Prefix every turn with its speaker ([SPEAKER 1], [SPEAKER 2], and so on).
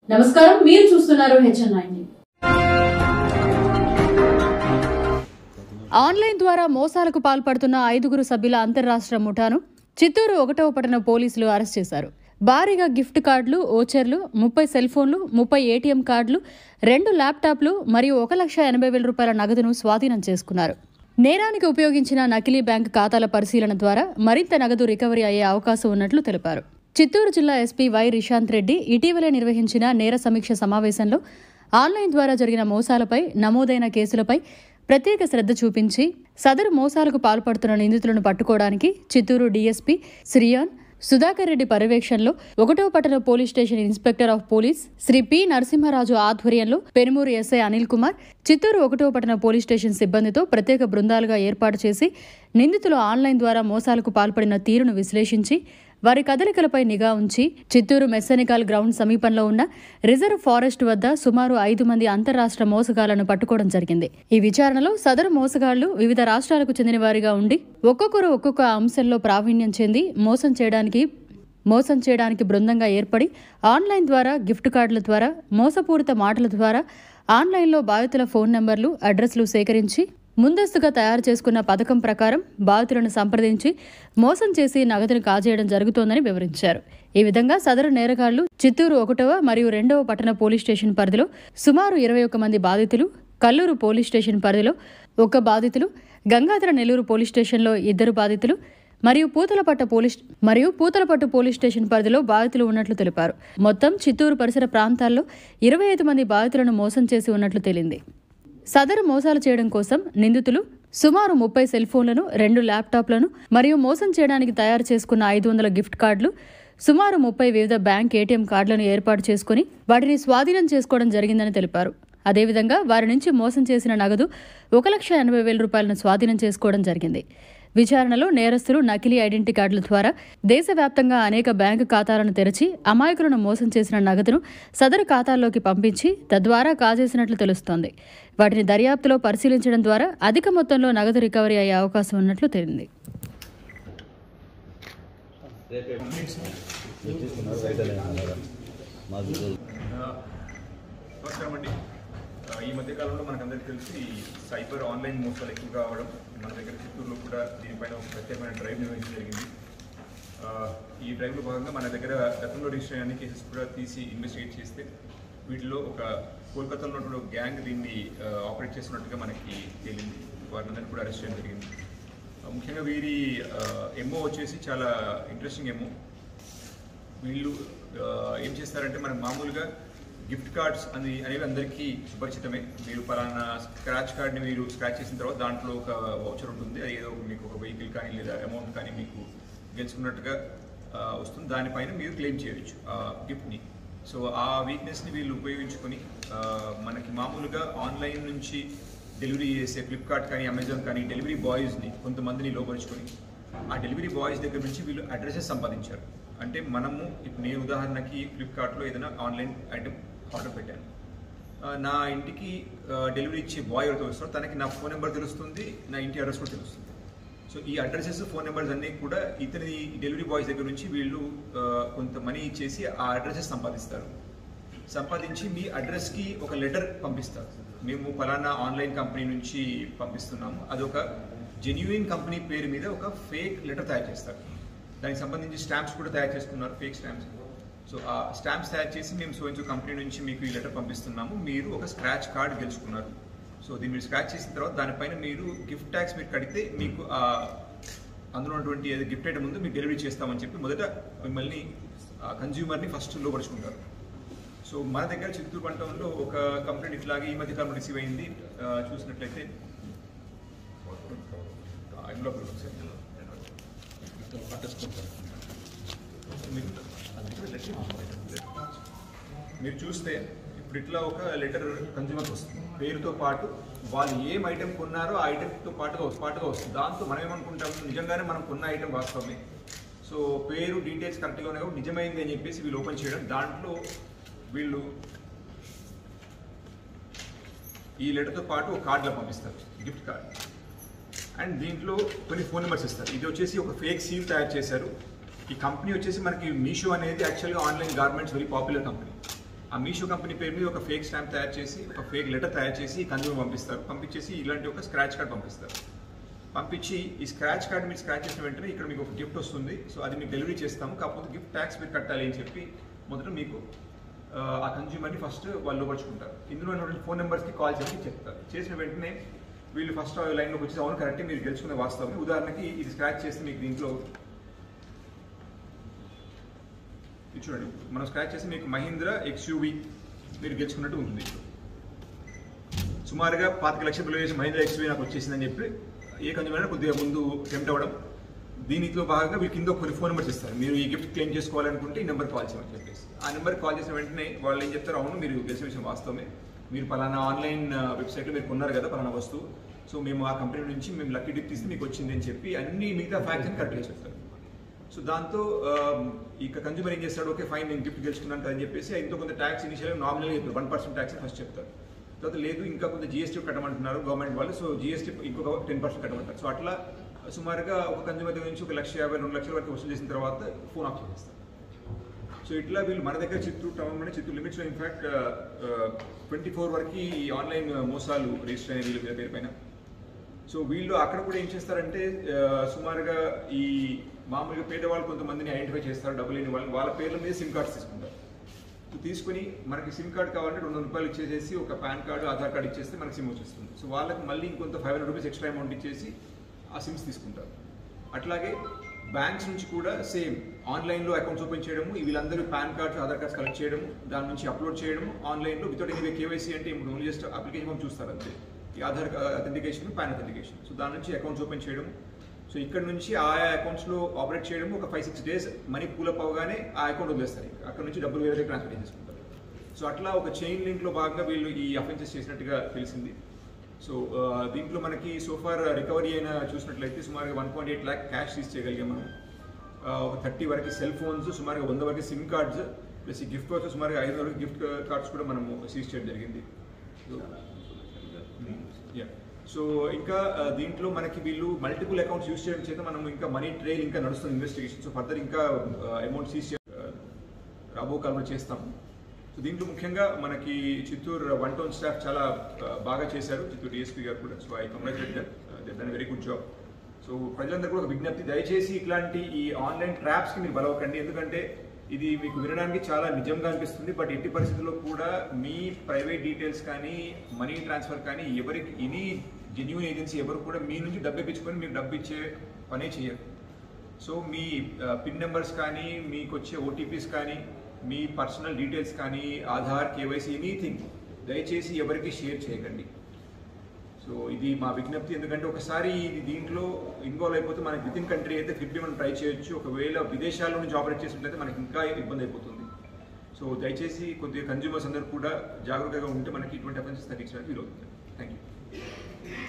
[SPEAKER 1] నమస్కారం మీరు చూస్తున్నారు హెచ్ఎన్ నైన్
[SPEAKER 2] ఆన్లైన్ ద్వారా మోసాలకు పాల్పడుతున్న ఐదుగురు సభ్యుల అంతర్రాష్ట్ర ముఠాను చిత్తూరు ఒకటవ పట్టణ పోలీసులు అరెస్ట్ చేశారు భారీగా గిఫ్ట్ కార్డులు ఓచర్లు ముప్పై సెల్ ఫోన్లు ముప్పై ఏటీఎం కార్డులు రెండు ల్యాప్టాప్లు మరియు ఒక లక్ష ఎనభై వేల రూపాయల నగదును స్వాధీనం చేసుకున్నారు నేరానికి ఉపయోగించిన నకిలీ బ్యాంక్ ఖాతాల పరిశీలన ద్వారా మరింత నగదు రికవరీ అయ్యే అవకాశం ఉన్నట్లు తెలిపారు చిత్తూరు జిల్లా ఎస్పీ వై రిషాంత్ రెడ్డి ఇటీవలే నిర్వహించిన నేర సమీక్ష సమావేశంలో ఆన్లైన్ ద్వారా జరిగిన మోసాలపై నమోదైన కేసులపై ప్రత్యేక శ్రద్ధ చూపించి సదరు మోసాలకు పాల్పడుతున్న నిందితులను పట్టుకోవడానికి చిత్తూరు డీఎస్పీ శ్రీయాన్ సుధాకర్ రెడ్డి పర్యవేక్షణలో ఒకటో పట్టణ police station inspector of police Shri P Narasimharaju ఆధ్వర్యంలో పెనుమూరు ఎస్ఐ అనిల్ కుమార్ చిత్తూరు ఒకటో పట్టణ పోలీస్ స్టేషన్ సిబ్బందితో ప్రత్యేక బృందాలుగా ఏర్పాటు చేసి నిందితులు ఆన్లైన్ ద్వారా మోసాలకు పాల్పడిన తీరును విశ్లేషించి వారి కదలికలపై నిఘా ఉంచి చిత్తూరు మెస్సనికాల్ గ్రౌండ్ సమీపంలో ఉన్న రిజర్వ్ ఫారెస్ట్ వద్ద సుమారు ఐదు మంది అంతరాష్ట్ర మోసగాళ్లను పట్టుకోవడం జరిగింది ఈ విచారణలో సదరు మోసగాళ్లు వివిధ రాష్ట్రాలకు చెందిన వారిగా ఉండి ఒక్కొక్కరు ఒక్కొక్క అంశంలో ప్రావీణ్యం చెంది మోసం చేయడానికి మోసం చేయడానికి బృందంగా ఏర్పడి ఆన్లైన్ ద్వారా గిఫ్ట్ కార్డుల ద్వారా మోసపూరిత మాటల ద్వారా ఆన్లైన్లో బాధితుల ఫోన్ నెంబర్లు అడ్రస్లు సేకరించి ముందస్తుగా తయారు చేసుకున్న పథకం ప్రకారం బాధితులను సంప్రదించి మోసం చేసి నగదును కాజేయడం జరుగుతోందని వివరించారు ఈ విధంగా సదరు నేరగాళ్లు చిత్తూరు ఒకటవ మరియు రెండవ పట్టణ పోలీస్ స్టేషన్ పరిధిలో సుమారు ఇరవై ఒక్క మంది బాధితులు కల్లూరు పోలీస్ స్టేషన్ పరిధిలో ఒక్క బాధితులు గంగాధర నెల్లూరు పోలీస్ స్టేషన్లో ఇద్దరు బాధితులు మరియు పూతలపట్ట పోలీస్ మరియు పూతలపట్టు పోలీస్ స్టేషన్ పరిధిలో బాధితులు ఉన్నట్లు తెలిపారు మొత్తం చిత్తూరు పరిసర ప్రాంతాల్లో ఇరవై ఐదు మంది బాధితులను మోసం చేసి ఉన్నట్లు తేలింది సదరు మోసాలు చేయడం కోసం నిందితులు సుమారు ముప్పై సెల్ ఫోన్లను రెండు ల్యాప్టాప్లను మరియు మోసం చేయడానికి తయారు చేసుకున్న ఐదు వందల గిఫ్ట్ కార్డులు సుమారు ముప్పై వివిధ బ్యాంక్ ఏటీఎం కార్డులను ఏర్పాటు చేసుకుని వాటిని స్వాధీనం చేసుకోవడం జరిగిందని తెలిపారు అదేవిధంగా వారి నుంచి మోసం చేసిన నగదు ఒక లక్ష ఎనభై వేల రూపాయలను స్వాధీనం చేసుకోవడం జరిగింది విచారణలో నేరస్తులు నకిలీ ఐడెంటిటీ కార్డుల ద్వారా దేశవ్యాప్తంగా అనేక బ్యాంకు ఖాతాలను తెరిచి అమాయకులను మోసం చేసిన నగదును సదరు ఖాతాల్లోకి పంపించి తద్వారా కాజేసినట్లు తెలుస్తోంది వాటిని దర్యాప్తులో పరిశీలించడం ద్వారా అధిక మొత్తంలో నగదు రికవరీ అయ్యే అవకాశం ఉన్నట్లు తేలింది
[SPEAKER 3] నమస్కారం అండి ఆ, ఈ మధ్య కాలంలో మనకందరికీ తెలిసి సైబర్ ఆన్లైన్ మోసాలు ఎక్కువగా అవడం మన దగ్గర చిత్తూరులో కూడా దీనిపైన ఒక ప్రత్యేకమైన డ్రైవ్ నిర్వహించడం జరిగింది ఆ, ఈ డ్రైవ్లో భాగంగా మన దగ్గర గతంలో రిజిస్టర్ అయిన కేసెస్ కూడా తీసి ఇన్వెస్టిగేట్ చేస్తే వీటిలో ఒక కోల్కతాలో ఉన్నటువంటి ఒక గ్యాంగ్ దీన్ని ఆ, ఆపరేట్ చేస్తున్నట్టుగా మనకి తేలింది వారిని కూడా అరెస్ట్ చేయడం జరిగింది ఆ, ముఖ్యంగా వీరి ఎంఓ వచ్చేసి చాలా ఇంట్రెస్టింగ్ ఎంఓ వీళ్ళు ఆ, ఏం చేస్తారంటే మనం మామూలుగా గిఫ్ట్ కార్డ్స్ అని అనేవి అందరికీ సుపరిచితమే మీరు పలానా స్క్రాచ్ కార్డ్ని మీరు స్క్రాచ్ చేసిన తర్వాత దాంట్లో ఒక వౌచర్ ఉంటుంది అది ఏదో మీకు ఒక వెహికల్ కానీ లేదా అమౌంట్ కానీ మీకు గెలుచుకున్నట్టుగా ఆ, వస్తుంది దానిపైన మీరు క్లెయిమ్ చేయొచ్చు ఆ గిఫ్ట్ని సో ఆ వీక్నెస్ని వీళ్ళు ఉపయోగించుకొని ఆ, మనకి మామూలుగా ఆన్లైన్ నుంచి డెలివరీ చేసే ఫ్లిప్కార్ట్ కానీ అమెజాన్ కానీ డెలివరీ బాయ్స్ని కొంతమందిని లోపరుచుకొని ఆ డెలివరీ బాయ్స్ దగ్గర నుంచి వీళ్ళు అడ్రసెస్ సంపాదించారు అంటే మనము ఇప్పుడు నేను ఉదాహరణకి ఫ్లిప్కార్ట్లో ఏదైనా ఆన్లైన్ ఐటెం ఆర్డర్ పెట్టాను ఆ, నా ఇంటికి ఆ, డెలివరీ ఇచ్చే బాయ్ ఎవరితో వస్తారో తనకి నా ఫోన్ నెంబర్ తెలుస్తుంది నా ఇంటి అడ్రస్ కూడా తెలుస్తుంది సో ఈ అడ్రసెస్ ఫోన్ నెంబర్స్ అన్నీ కూడా ఇతని డెలివరీ బాయ్స్ దగ్గర నుంచి వీళ్ళు ఆ, కొంత మనీ ఇచ్చేసి ఆ అడ్రసెస్ సంపాదిస్తారు సంపాదించి మీ అడ్రస్కి ఒక లెటర్ పంపిస్తారు మేము ఫలానా ఆన్లైన్ కంపెనీ నుంచి పంపిస్తున్నాము అదొక జెన్యున్ కంపెనీ పేరు మీద ఒక ఫేక్ లెటర్ తయారు చేస్తారు దానికి సంబంధించి స్టాంప్స్ కూడా తయారు చేసుకున్నారు ఫేక్ స్టాంప్స్ సో ఆ స్టాంప్స్ తయారు చేసి మేము సో ఇంచు కంపెనీ నుంచి మీకు ఈ లెటర్ పంపిస్తున్నాము మీరు ఒక స్క్రాచ్ కార్డ్ గెలుచుకున్నారు సో దీన్ని మీరు స్క్రాచ్ చేసిన తర్వాత దానిపైన మీరు గిఫ్ట్ ట్యాక్స్ మీరు కడితే మీకు ఆ అందులో ఉన్నటువంటి ఏదో గిఫ్ట్ ఐటమ్ ఉందో మీకు డెలివరీ చేస్తామని చెప్పి మొదట మిమ్మల్ని కన్జ్యూమర్ని ఫస్ట్ లోపరుచుకుంటారు సో మన దగ్గర చిత్తూరు పంటంలో ఒక కంప్లైంట్ ఇట్లాగే ఈ మధ్య కాలంలో రిసీవ్ అయింది ఆ, చూసినట్లయితే ఆ, ఇందులో ఒకటి ఒకసారి. మీరు చూస్తే ఇప్పుడు ఇట్లా ఒక లెటర్ కన్జ్యూమర్కి వస్తుంది పేరుతో పాటు వాళ్ళు ఏం ఐటెం కొన్నారో ఆ ఐటెంతో పాటుగా వస్తు- పాటుగా వస్తుంది దాంతో మనం ఏమనుకుంటాం నిజంగానే మనం కొన్న ఐటెం వాస్తవమే సో పేరు డీటెయిల్స్ కరెక్ట్గా ఉన్నాయి కాబట్టి నిజమైంది అని చెప్పేసి వీళ్ళు ఓపెన్ చేయడం దాంట్లో వీళ్ళు ఈ లెటర్తో పాటు ఒక కార్డులో పంపిస్తారు గిఫ్ట్ కార్డ్ అండ్ దీంట్లో కొన్ని ఫోన్ నెంబర్స్ ఇస్తారు ఇది వచ్చేసి ఒక ఫేక్ సీల్ తయారు చేశారు ఈ కంపెనీ వచ్చేసి మనకి మీషో అనేది యాక్చువల్గా online garments very popular company ఆ మీషో కంపెనీ పేరు మీద ఒక ఫేక్ స్టాంప్ తయారు చేసి ఒక ఫేక్ లెటర్ తయారు చేసి కన్జ్యూమర్ పంపిస్తారు పంపించేసి ఇలాంటి ఒక స్క్రాచ్ కార్డ్ పంపిస్తారు పంపించి ఈ స్క్రాచ్ కార్డ్ మీరు స్క్రాచ్ చేసిన వెంటనే ఇక్కడ మీకు ఒక గిఫ్ట్ వస్తుంది సో అది మీకు డెలివరీ చేస్తాము కాకపోతే గిఫ్ట్ ట్యాక్స్ మీరు కట్టాలి అని చెప్పి మొదట మీకు ఆ, ఆ కన్జ్యూమర్ని ఫస్ట్ వాళ్ళు లోపరుచుకుంటారు ఇందులో ఉన్నటువంటి ఫోన్ నెంబర్స్కి కాల్ చేసి చెప్తారు చేసిన వెంటనే వీళ్ళు ఫస్ట్ లైన్లోకి వచ్చి అవును కరెక్ట్ మీరు గెలుచుకునే వాస్తవం ఉదాహరణకి ఇది స్క్రాచ్ చేస్తే మీకు దీంట్లో ఇది చూడండి మనం స్క్రాచ్ చేసి మీకు మహీంద్రా ఎక్స్యూవి మీరు గెలుచుకున్నట్టు ఉంటుంది సుమారుగా పాతిక లక్షల బిల్లు చేసి మహీంద్రా ఎక్స్యూవి నాకు వచ్చేసిందని చెప్పి ఏ కన్జ్యూమర్ కొద్దిగా ముందు టెంప్ట్ అవ్వడం దీనిలో భాగంగా వీళ్ళు కింద కొన్ని ఫోన్ నెంబర్స్ ఇస్తారు మీరు ఈ గిఫ్ట్ క్లెయిమ్ చేసుకోవాలనుకుంటే ఈ నెంబర్ కాల్ చేయమని చెప్పేసి ఆ నెంబర్ కాల్ చేసిన వెంటనే వాళ్ళు ఏం చెప్తారు అవును మీరు గెలిచిన విషయం వాస్తవమే మీరు పలానా ఆన్లైన్ వెబ్సైట్లో మీరు కొన్నారు కదా పలానా వస్తువు సో మేము ఆ కంపెనీ నుంచి మేము లక్కీ డిప్ తీస్తే మీకు వచ్చింది అని చెప్పి అన్ని మిగతా ఫ్యాక్ట్స్ అని కరెక్ట్గా చెప్తారు సో దాంతో ఆ, ఇక కన్జ్యూమర్ ఏం చేస్తాడు ఓకే ఫైన్ నేను గిఫ్ట్ గెలుచుకున్నాను కదా అని చెప్పేసి ఎంతో కొంత ట్యాక్స్ ఇనిషియల్ నామినల్ చెప్పారు వన్ పర్సెంట్ ట్యాక్స్ ఫస్ట్ చెప్తారు తర్వాత లేదు ఇంకా కొంత జిఎస్టీ కట్టమంటున్నారు గవర్నమెంట్ వాళ్ళు సో జిఎస్టీ ఇంకొక టెన్ పర్సెంట్ కట్టమంటారు సో అట్లా సుమారుగా ఒక కన్జ్యూమర్ దగ్గర నుంచి ఒక లక్ష యాభై రెండు లక్షల వరకు వసూలు చేసిన తర్వాత ఫోన్ ఆఫ్ చేస్తారు సో ఇట్లా వీళ్ళు మన దగ్గర చిత్తూరు టౌన్లోనే చిత్తూరు లిమిట్స్లో ఇన్ఫాక్ట్ ట్వంటీ ఫోర్ వరకు ఈ ఆన్లైన్ మోసాలు రిజిస్టర్ అయిన వీళ్ళ పేరు పైన సో వీళ్ళు అక్కడ కూడా ఏం చేస్తారంటే ఆ, సుమారుగా ఈ మామూలుగా పేదవాళ్ళు కొంతమందిని ఐడెంటిఫై చేస్తారు డబ్బులు లేని వాళ్ళు వాళ్ళ పేర్ల మీద సిమ్ కార్డ్స్ తీసుకుంటారు సో తీసుకుని మనకి సిమ్ కార్డ్ కావాలంటే రెండు వందల రూపాయలు ఇచ్చేసేసి ఒక పాన్ కార్డు ఆధార్ కార్డు ఇచ్చేస్తే మనకి సిమ్ వచ్చేస్తుంది సో వాళ్ళకి మళ్ళీ ఇంకొంత five hundred rupees extra amount ఇచ్చేసి ఆ సిమ్స్ తీసుకుంటారు అట్లాగే బ్యాంక్స్ నుంచి కూడా సేమ్ ఆన్లైన్లో అకౌంట్స్ ఓపెన్ చేయడము ఈ వీళ్ళందరూ PAN cards Aadhaar cards collect చేయడము దాని నుంచి అప్లోడ్ చేయడము ఆన్లైన్లో వితౌట్ ఎనీ కేవైసీ అంటే ఇప్పుడు ఓన్లీ జస్ట్ అప్లికేషన్ ఫామ్ చూస్తారు అంతే ఈ Aadhaar authentication PAN authentication so దాని నుంచి అకౌంట్స్ ఓపెన్ చేయడం సో ఇక్కడ నుంచి ఆయా అకౌంట్స్లో ఆపరేట్ చేయడం ఒక five six days money pool up అవగానే ఆ అకౌంట్ వదిలేస్తారు అక్కడ నుంచి డబ్బులు వేరే ట్రాన్స్ఫర్ చేసుకుంటారు సో అట్లా ఒక చైన్ లింక్లో భాగంగా వీళ్ళు ఈ అఫెన్సెస్ చేసినట్టుగా తెలిసింది సో ఆ, దీంట్లో మనకి సోఫార్ రికవరీ అయిన చూసినట్లయితే సుమారుగా one point eight lakh cash seize చేయగలిగాం మనం ఆ, ఒక థర్టీ వరకు సెల్ ఫోన్స్ సుమారుగా వంద వరకు సిమ్ కార్డ్స్ ప్లస్ ఈ గిఫ్ట్ వచ్చి సుమారుగా ఐదు వరకు గిఫ్ట్ కార్డ్స్ కూడా మనము సీజ్ చేయడం జరిగింది యా సో ఇంకా ఆ, దీంట్లో మనకి వీళ్ళు మల్టిపుల్ అకౌంట్స్ యూస్ చేయడం చేత మనం ఇంకా మనీ ట్రైల్ ఇంకా నడుస్తుంది ఇన్వెస్టిగేషన్ సో ఫర్దర్ ఇంకా అమౌంట్ సీజ్ రాబో కాలంలో చేస్తాం సో దీంట్లో ముఖ్యంగా మనకి చిత్తూరు వన్ టౌన్ స్టాఫ్ చాలా ఆ, బాగా చేశారు చిత్తూరు డిఎస్పీ గారు కూడా so I congratulate then very good job so ప్రజలందరూ కూడా ఒక విజ్ఞప్తి దయచేసి ఇట్లాంటి ఈ ఆన్లైన్ ట్రాప్స్కి మీరు బలవకండి ఎందుకంటే ఇది మీకు వినడానికి చాలా నిజంగా అనిపిస్తుంది బట్ ఎట్టి పరిస్థితుల్లో కూడా మీ ప్రైవేట్ డీటెయిల్స్ కానీ మనీ ట్రాన్స్ఫర్ కానీ ఎవరికి ఎనీ జెన్యున్ ఏజెన్సీ ఎవరు కూడా మీ నుంచి డబ్బు ఇప్పించుకొని మీకు డబ్బు ఇచ్చే పనే చేయరు సో మీ పిన్ నెంబర్స్ కానీ మీకు వచ్చే ఓటీపీస్ కానీ మీ పర్సనల్ డీటెయిల్స్ కానీ ఆధార్ కేవైసీ ఎనీథింగ్ దయచేసి ఎవరికి షేర్ చేయకండి సో ఇది మా విజ్ఞప్తి ఎందుకంటే ఒకసారి ఇది దీంట్లో ఇన్వాల్వ్ అయిపోతే మనకి విత్ ఇన్ కంట్రీ అయితే ఫిఫ్టీ మనం ట్రై చేయొచ్చు ఒకవేళ విదేశాల్లో నుంచి ఆపరేట్ చేసినట్లయితే మనకి ఇంకా ఇబ్బంది అయిపోతుంది సో దయచేసి కొద్దిగా కన్జ్యూమర్స్ అందరూ కూడా జాగ్రత్తగా ఉంటే మనకి ఇటువంటి అఫెన్సెస్ తగ్గించడానికి వీలవుతుంది థ్యాంక్ యూ